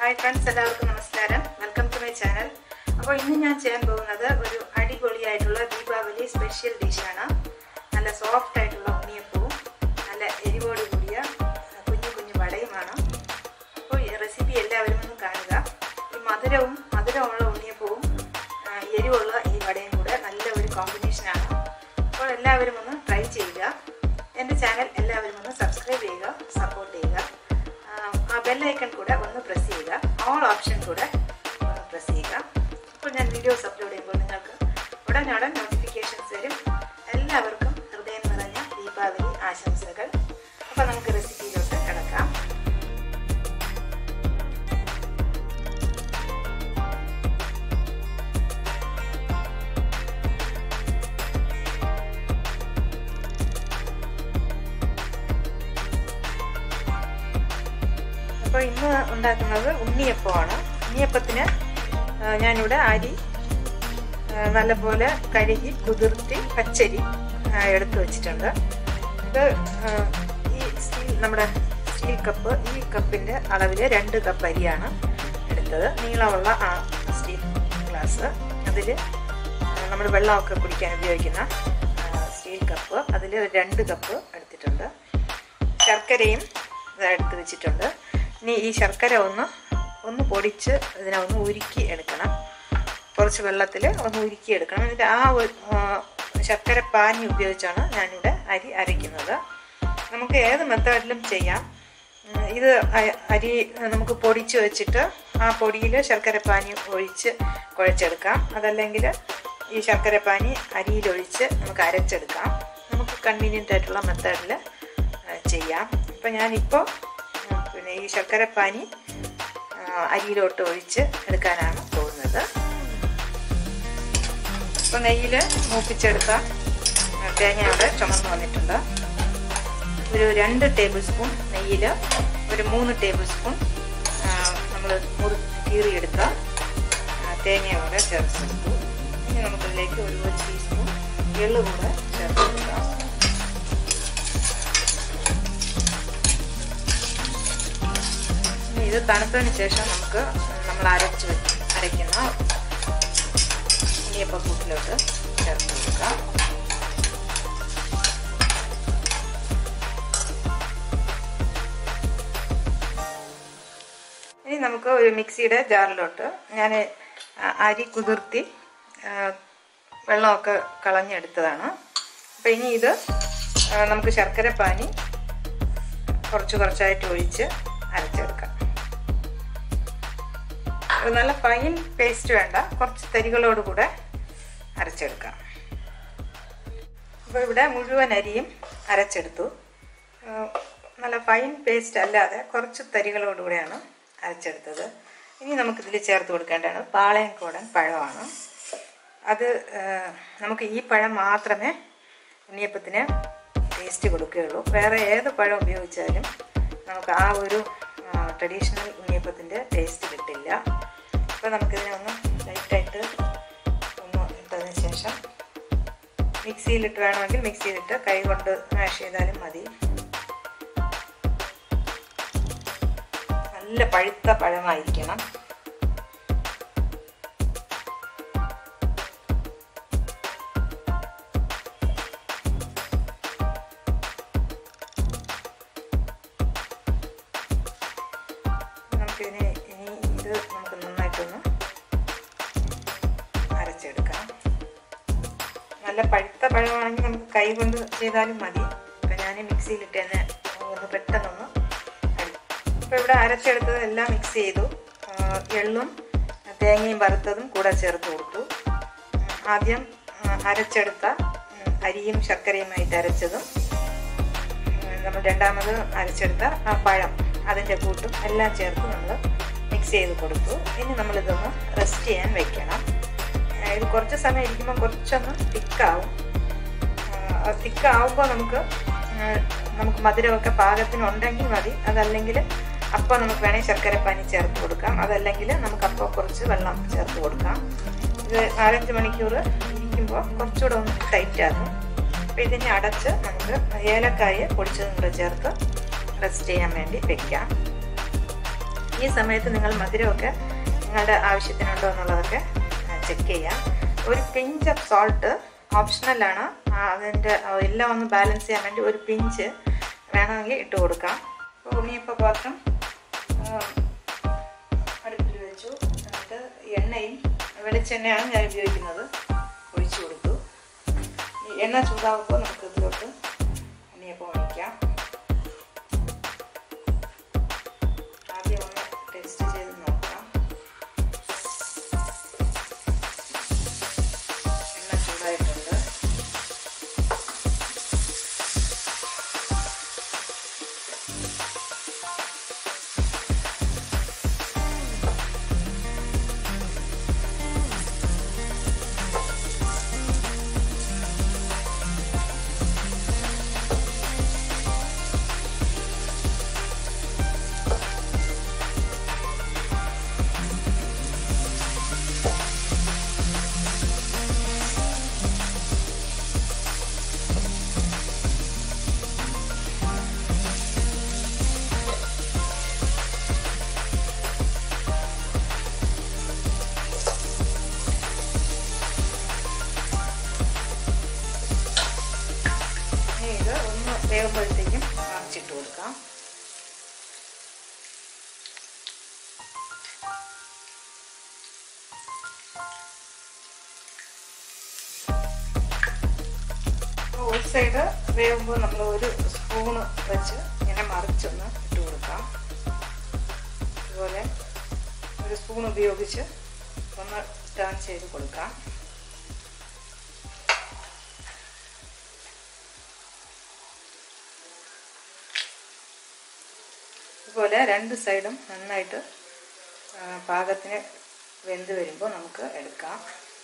hi friends എല്ലാവർക്കും നമസ്കാരം welcome to my channel അപ്പോൾ ഇന്ന് ഞാൻ ചെയ്യാൻ പോകുന്നത് ഒരു അടിപൊളിയായിട്ടുള്ള ദീപാവലി സ്പെഷ്യൽ ഡിഷാണ് നല്ല സോഫ്റ്റ് ആയിട്ടുള്ള ഉണ്ണിയപ്പവും നല്ല എരിവോട് കൂടിയ കുഞ്ഞു കുഞ്ഞു വടയുമാണ് അപ്പോൾ ഈ റെസിപ്പി എല്ലാവരും ഒന്ന് കാണുക ഈ മധുരവും മധുരമുള്ള ഉണ്ണിയപ്പവും ആ, എരിവുള്ള ഈ വടയും കൂടെ നല്ല ഒരു കോമ്പിനേഷനാണ് അപ്പോൾ എല്ലാവരും ഒന്ന് ട്രൈ ചെയ്യുക എൻ്റെ ചാനൽ എല്ലാവരും ഒന്ന് സബ്സ്ക്രൈബ് ചെയ്യുക സപ്പോർട്ട് ചെയ്യുക ആ, ആ ബെല്ലൈക്കൺ കൂടെ ഒന്ന് പ്രസ് ചെയ്യുക ഓൾ ഓപ്ഷൻ കൂടെ ഒന്ന് പ്രസ് ചെയ്യുക അപ്പോൾ ഞാൻ വീഡിയോസ് അപ്ലോഡ് ചെയ്യുമ്പോൾ നിങ്ങൾക്ക് ഉടനടൻ നോട്ടിഫിക്കേഷൻസ് വരും എല്ലാവർക്കും ഹൃദയം നിറഞ്ഞ ദീപാവലി ആശംസകൾ അപ്പോൾ നമുക്ക് റെസിപ്പിയിലോട്ട് കിടക്കാം അപ്പോൾ ഇന്ന് ഉണ്ടാക്കുന്നത് ഉണ്ണിയപ്പമാണ് ഉണ്ണിയപ്പത്തിന് ആ, ഞാനിവിടെ അരി ആ, നല്ലപോലെ കഴുകി കുതിർത്തി പച്ചരി ആ, എടുത്തു വെച്ചിട്ടുണ്ട് ഇത് ആ, ഈ സ്റ്റീൽ നമ്മുടെ സ്റ്റീൽ കപ്പ് ഈ കപ്പിൻ്റെ അളവിൽ രണ്ട് കപ്പ് അരിയാണ് എടുത്തത് നീളമുള്ള ആ സ്റ്റീൽ ഗ്ലാസ് അതിൽ നമ്മൾ വെള്ളമൊക്കെ കുടിക്കാൻ ഉപയോഗിക്കുന്ന ആ, സ്റ്റീൽ കപ്പ് അതിൽ രണ്ട് കപ്പ് എടുത്തിട്ടുണ്ട് ശർക്കരയും ഇതാ എടുത്ത് വെച്ചിട്ടുണ്ട് ഇനി ഈ ശർക്കര ഒന്ന് ഒന്ന് പൊടിച്ച് ഇതിനെ ഒന്ന് ഉരുക്കി എടുക്കണം കുറച്ച് വെള്ളത്തിൽ ഒന്ന് ഉരുക്കി എടുക്കണം എന്നിട്ട് ആ ഒരു ആ, ശർക്കര പാനി ഉപയോഗിച്ചാണ് ഞാനിവിടെ അരി അരയ്ക്കുന്നത് നമുക്ക് ഏത് മെത്തേഡിലും ചെയ്യാം ഉം, ഇത് അ- അരി നമുക്ക് പൊടിച്ച് വെച്ചിട്ട് ആ പൊടിയിൽ ശർക്കര പാനി ഒഴിച്ച് കുഴച്ചെടുക്കാം അതല്ലെങ്കിൽ ഈ ശർക്കര പാനി അരിയിലൊഴിച്ച് നമുക്ക് അരച്ചെടുക്കാം നമുക്ക് കൺവീനിയൻ്റ് ആയിട്ടുള്ള മെത്തേഡിൽ ചെയ്യാം അപ്പം ഞാനിപ്പോൾ ഉം, പിന്നെ ഈ ശർക്കരപ്പാനി ആ, അരിയിലോട്ട് ഒഴിച്ച് എടുക്കാനാണ് പോകുന്നത് അപ്പോൾ നെയ്യിൽ മൂപ്പിച്ചെടുത്ത ആ, തേങ്ങ അവിടെ ചുമന്ന് വന്നിട്ടുണ്ട് ഒരു രണ്ട് ടേബിൾ സ്പൂൺ നെയ്യിൽ ഒരു മൂന്ന് ടേബിൾ സ്പൂൺ നമ്മൾ മുറി കീറിയെടുത്ത ആ, തേങ്ങ കൂടെ ചേർത്ത് കൊടുത്തു ഇനി നമുക്കിതിലേക്ക് ഒരു ഒരു ടീസ്പൂൺ എള്ള് കൂടെ ചേർത്ത് കൊടുക്കാം ഇനി ഇത് തണുത്തതിന് ശേഷം നമുക്ക് നമ്മൾ അരച്ച് വെച്ച് അരയ്ക്കുന്ന ഉണ്ണിയപ്പക്കൂട്ടിലോട്ട് ചേർത്ത് കൊടുക്കാം ഇനി നമുക്ക് ഒരു മിക്സിയുടെ ജാറിലോട്ട് ഞാൻ അരി കുതിർത്തി ആ, വെള്ളമൊക്കെ കളഞ്ഞെടുത്തതാണ് അപ്പോൾ ഇനി ഇത് ആ, നമുക്ക് ശർക്കര പാനി കുറച്ച് കുറച്ചായിട്ട് ഒഴിച്ച് അരച്ചെടുക്കാം ഒരു നല്ല ഫൈൻ പേസ്റ്റ് വേണ്ട കുറച്ച് തരികളോട് കൂടെ അരച്ചെടുക്കാം അപ്പോൾ ഇവിടെ മുഴുവൻ അരിയും അരച്ചെടുത്തു ആ, നല്ല ഫൈൻ പേസ്റ്റ് അല്ലാതെ കുറച്ച് തരികളോടുകൂടെയാണ് അരച്ചെടുത്തത് ഇനി നമുക്കിതിൽ ചേർത്ത് കൊടുക്കേണ്ടതാണ് പാളയംകോടൻ പഴമാണ് അത് ആ, നമുക്ക് ഈ പഴം മാത്രമേ ഉണ്ണിയപ്പത്തിന് ടേസ്റ്റ് കൊടുക്കുകയുള്ളൂ വേറെ ഏത് പഴം ഉപയോഗിച്ചാലും നമുക്ക് ആ ഒരു ട്രഡീഷണൽ ഉണ്ണിയപ്പത്തിൻ്റെ ടേസ്റ്റ് കിട്ടില്ല അപ്പോൾ നമുക്കിതിനെ ഒന്ന് ലൈറ്റായിട്ട് ഒന്ന് ഇട്ടതിന് ശേഷം മിക്സിയിലിട്ട് വേണമെങ്കിൽ മിക്സിയിലിട്ട് കൈ കൊണ്ട് മാഷ് ചെയ്താലും മതി നല്ല പഴുത്ത പഴമായിരിക്കണം നമുക്കിതിനെ ഇനി ഇത് നമുക്ക് നന്നായിട്ടൊന്ന് അരച്ചെടുക്കാം നല്ല പഴുത്ത പഴമാണെങ്കിൽ നമുക്ക് കൈ കൊണ്ട് ചെയ്താലും മതി ഇപ്പം ഞാൻ മിക്സിയിലിട്ട് തന്നെ ഒന്ന് പെട്ടെന്നൊന്ന് ഇപ്പോൾ ഇവിടെ അരച്ചെടുത്തത് എല്ലാം മിക്സ് ചെയ്തു ആ, എള്ളും തേങ്ങയും വറുത്തതും കൂടെ ചേർത്ത് കൊടുത്തു ഉം, ആദ്യം ആ, അരച്ചെടുത്ത ഉം, അരിയും ശർക്കരയുമായിട്ട് അരച്ചതും ഉം, നമ്മൾ രണ്ടാമത് അരച്ചെടുത്ത ആ പഴം അതിൻ്റെ കൂട്ടും എല്ലാം ചേർത്ത് നമ്മൾ മിക്സ് ചെയ്ത് കൊടുത്തു ഇനി നമ്മളിതൊന്ന് റെസ്റ്റ് ചെയ്യാൻ വെക്കണം ആ, ഇത് കുറച്ച് സമയം ഇരിക്കുമ്പോൾ കുറച്ചൊന്ന് തിക്കാവും തിക്കാവുമ്പോൾ നമുക്ക് ആ, നമുക്ക് മധുരമൊക്കെ പാകത്തിനുണ്ടെങ്കിൽ മതി അതല്ലെങ്കിൽ അപ്പോൾ നമുക്ക് വേണമെങ്കിൽ ശർക്കരപ്പാനി ചേർത്ത് കൊടുക്കാം അതല്ലെങ്കിൽ നമുക്ക് അപ്പോൾ കുറച്ച് വെള്ളം ചേർത്ത് കൊടുക്കാം ഇത് നാലഞ്ച് മണിക്കൂർ ഇരിക്കുമ്പോൾ കുറച്ചുകൂടെ ഒന്ന് ടൈറ്റ് ആകും അപ്പോൾ ഇതിനെ അടച്ച് നമുക്ക് ഏലക്കായ പൊടിച്ചതും കൂടെ ചേർത്ത് റെസ്റ്റ് ചെയ്യാൻ വേണ്ടി വെക്കാം ഈ സമയത്ത് നിങ്ങൾ മധുരമൊക്കെ നിങ്ങളുടെ ആവശ്യത്തിനുണ്ടോ എന്നുള്ളതൊക്കെ ചെക്ക് ചെയ്യാം ഒരു പിഞ്ച് ഓഫ് സോൾട്ട് ഓപ്ഷണലാണ് അതിൻ്റെ എല്ലാം ഒന്ന് ബാലൻസ് ചെയ്യാൻ വേണ്ടി ഒരു പിഞ്ച് വേണമെങ്കിൽ ഇട്ട് കൊടുക്കാം അപ്പോൾ ഉണ്ണിയപ്പ പാത്രം അടുപ്പിൽ വെച്ചു എന്നിട്ട് എണ്ണയും വെളിച്ചെണ്ണയാണ് ഞാൻ ഉപയോഗിക്കുന്നത് ഒഴിച്ചു കൊടുത്തു ഈ എണ്ണ ചൂടാകുമ്പോൾ നമുക്ക് ഇതിലോട്ട് ഉണ്ണിയപ്പം ഒഴിക്കാം ആദ്യം ഒന്ന് ടേസ്റ്റ് ചെയ്ത് നോക്കാം എണ്ണ ചൂടായിട്ടുണ്ട് ഇനി ഇത് ഒന്ന് വേകുമ്പോഴത്തേക്കും മറിച്ചിട്ട് കൊടുക്കാം ഒരു സൈഡ് വേകുമ്പോൾ നമ്മൾ ഒരു സ്പൂണ് വെച്ച് ഇങ്ങനെ മറിച്ചൊന്ന് ഇട്ട് കൊടുക്കാം അതുപോലെ ഒരു സ്പൂൺ ഉപയോഗിച്ച് ഒന്ന് ടേൺ ചെയ്ത് കൊടുക്കാം ഇതുപോലെ രണ്ട് സൈഡും നന്നായിട്ട് പാകത്തിന് വെന്ത് വരുമ്പോൾ നമുക്ക് എടുക്കാം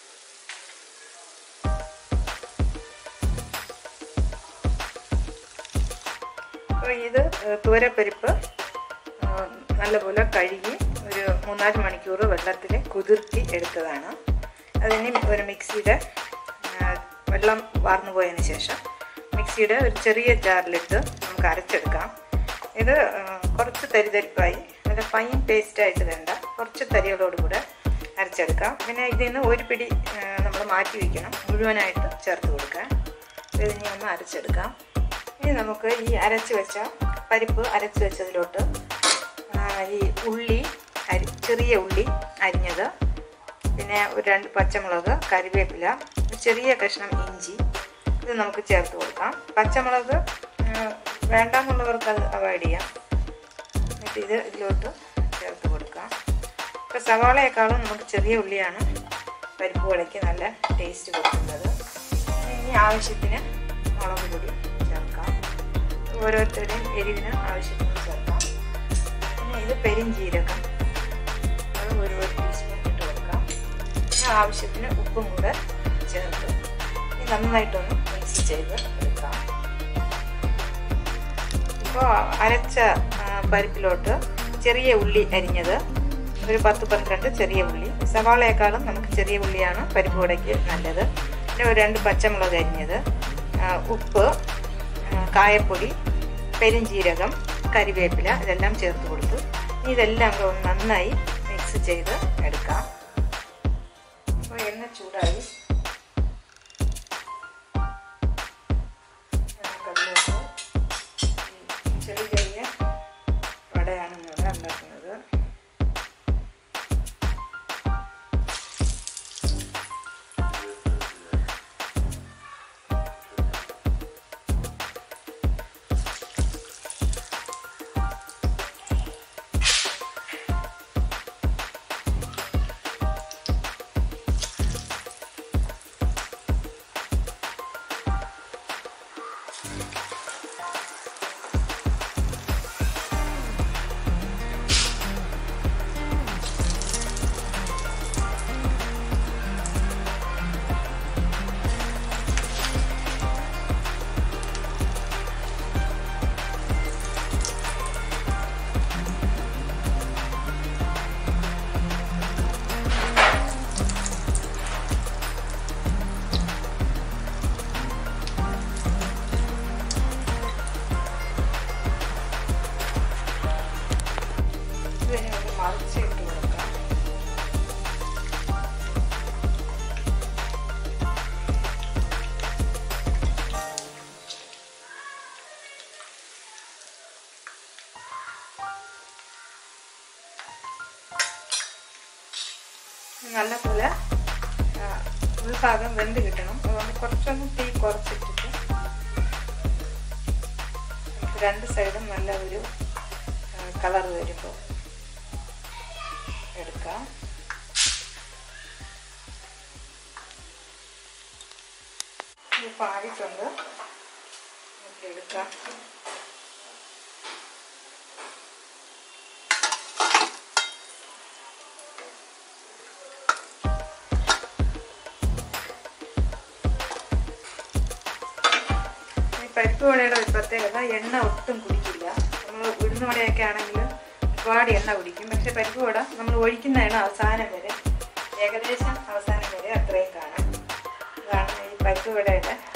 അപ്പോൾ ഇത് തുവരപ്പരിപ്പ് നല്ലപോലെ കഴുകി ഒരു മൂന്നാല് മണിക്കൂർ വെള്ളത്തിൽ കുതിർത്തി എടുത്തതാണ് അതിന് ഒരു മിക്സിയുടെ വെള്ളം വാർന്നു പോയതിന് ശേഷം മിക്സിയുടെ ഒരു ചെറിയ ജാറിലിട്ട് നമുക്ക് അരച്ചെടുക്കാം ഇത് കുറച്ച് തരിതരിപ്പായി നല്ല ഫൈൻ പേസ്റ്റായിട്ട് വേണ്ട കുറച്ച് തരികളോടുകൂടെ അരച്ചെടുക്കാം പിന്നെ ഇതിൽ നിന്ന് ഒരു പിടി നമ്മൾ മാറ്റി വയ്ക്കണം മുഴുവനായിട്ട് ചേർത്ത് കൊടുക്കാം ഇതിനി ഒന്ന് അരച്ചെടുക്കാം ഇനി നമുക്ക് ഈ അരച്ച് വെച്ച പരിപ്പ് അരച്ച് വെച്ചതിലോട്ട് ഈ ഉള്ളി അരി ചെറിയ ഉള്ളി അരിഞ്ഞത് പിന്നെ ഒരു രണ്ട് പച്ചമുളക് കറിവേപ്പില ചെറിയ കഷ്ണം ഇഞ്ചി ഇത് നമുക്ക് ചേർത്ത് കൊടുക്കാം പച്ചമുളക് വേണ്ടാന്നുള്ളവർക്ക് അത് അവോയ്ഡ് ചെയ്യാം എന്നിട്ട് ഇത് ഇതിലോട്ട് ചേർത്ത് കൊടുക്കാം ഇപ്പോൾ സവാളയെക്കാളും നമുക്ക് ചെറിയ ഉള്ളിയാണ് പരിപ്പ് വടയ്ക്ക് നല്ല ടേസ്റ്റ് കൊടുക്കുന്നത് ഇനി ആവശ്യത്തിന് മുളക് പൊടി ചേർക്കാം ഓരോരുത്തരുടെയും എരിവിന് ആവശ്യത്തിന് ചേർക്കാം പിന്നെ ഇത് പെരിഞ്ചീരകം അത് ഒരു ഒരു ടീസ്പൂൺ ഇട്ട് കൊടുക്കാം പിന്നെ ആവശ്യത്തിന് ഉപ്പും കൂടെ ചേർത്ത് നന്നായിട്ടൊന്ന് മിക്സ് ചെയ്ത് എടുക്കാം ഇപ്പോൾ അരച്ച പരിപ്പിലോട്ട് ചെറിയ ഉള്ളി അരിഞ്ഞത് ഒരു പത്ത് പന്ത്രണ്ട് ചെറിയ ഉള്ളി സവാളയെക്കാളും നമുക്ക് ചെറിയ ഉള്ളിയാണ് പരിപ്പ് വടയ്ക്ക് നല്ലത് പിന്നെ ഒരു രണ്ട് പച്ചമുളക് അരിഞ്ഞത് ഉപ്പ് കായപ്പൊടി പെരിഞ്ചീരകം കരിവേപ്പില ഇതെല്ലാം ചേർത്ത് കൊടുത്തു ഇതെല്ലാം ഒന്ന് നന്നായി മിക്സ് ചെയ്ത് എടുക്കാം അപ്പോൾ എണ്ണ ചൂടായി ചെറിയ ചെറിയ വടയാണ് ഇവിടെ ഉണ്ടാക്കുന്നത് നല്ലപോലെ ആ, ഉൾഭാഗം വെന്ത് കിട്ടണം അതുകൊണ്ട് കുറച്ചൊന്ന് തീ കുറച്ചിട്ടിട്ട് നമുക്ക് രണ്ട് സൈഡും നല്ല ഒരു കളർ വരുമ്പോൾ എടുക്കാം ഇപ്പോൾ ആയിട്ടുണ്ട് നമുക്ക് എടുക്കാം ഈ പരിപ്പ് വടയുടെ ഒരു പ്രത്യേകത എണ്ണ ഒട്ടും കുടിക്കില്ല നമ്മൾ ഉഴുന്ന വടയൊക്കെ ആണെങ്കിൽ ഒരുപാട് എണ്ണ കുടിക്കും പക്ഷെ പരിപ്പ് വട നമ്മൾ ഒഴിക്കുന്ന എണ്ണ അവസാനം വരെ ഏകദേശം അവസാനം വരെ അത്രയും കാണാം ഇതാണ് ഈ പരിപ്പ് വടയുടെ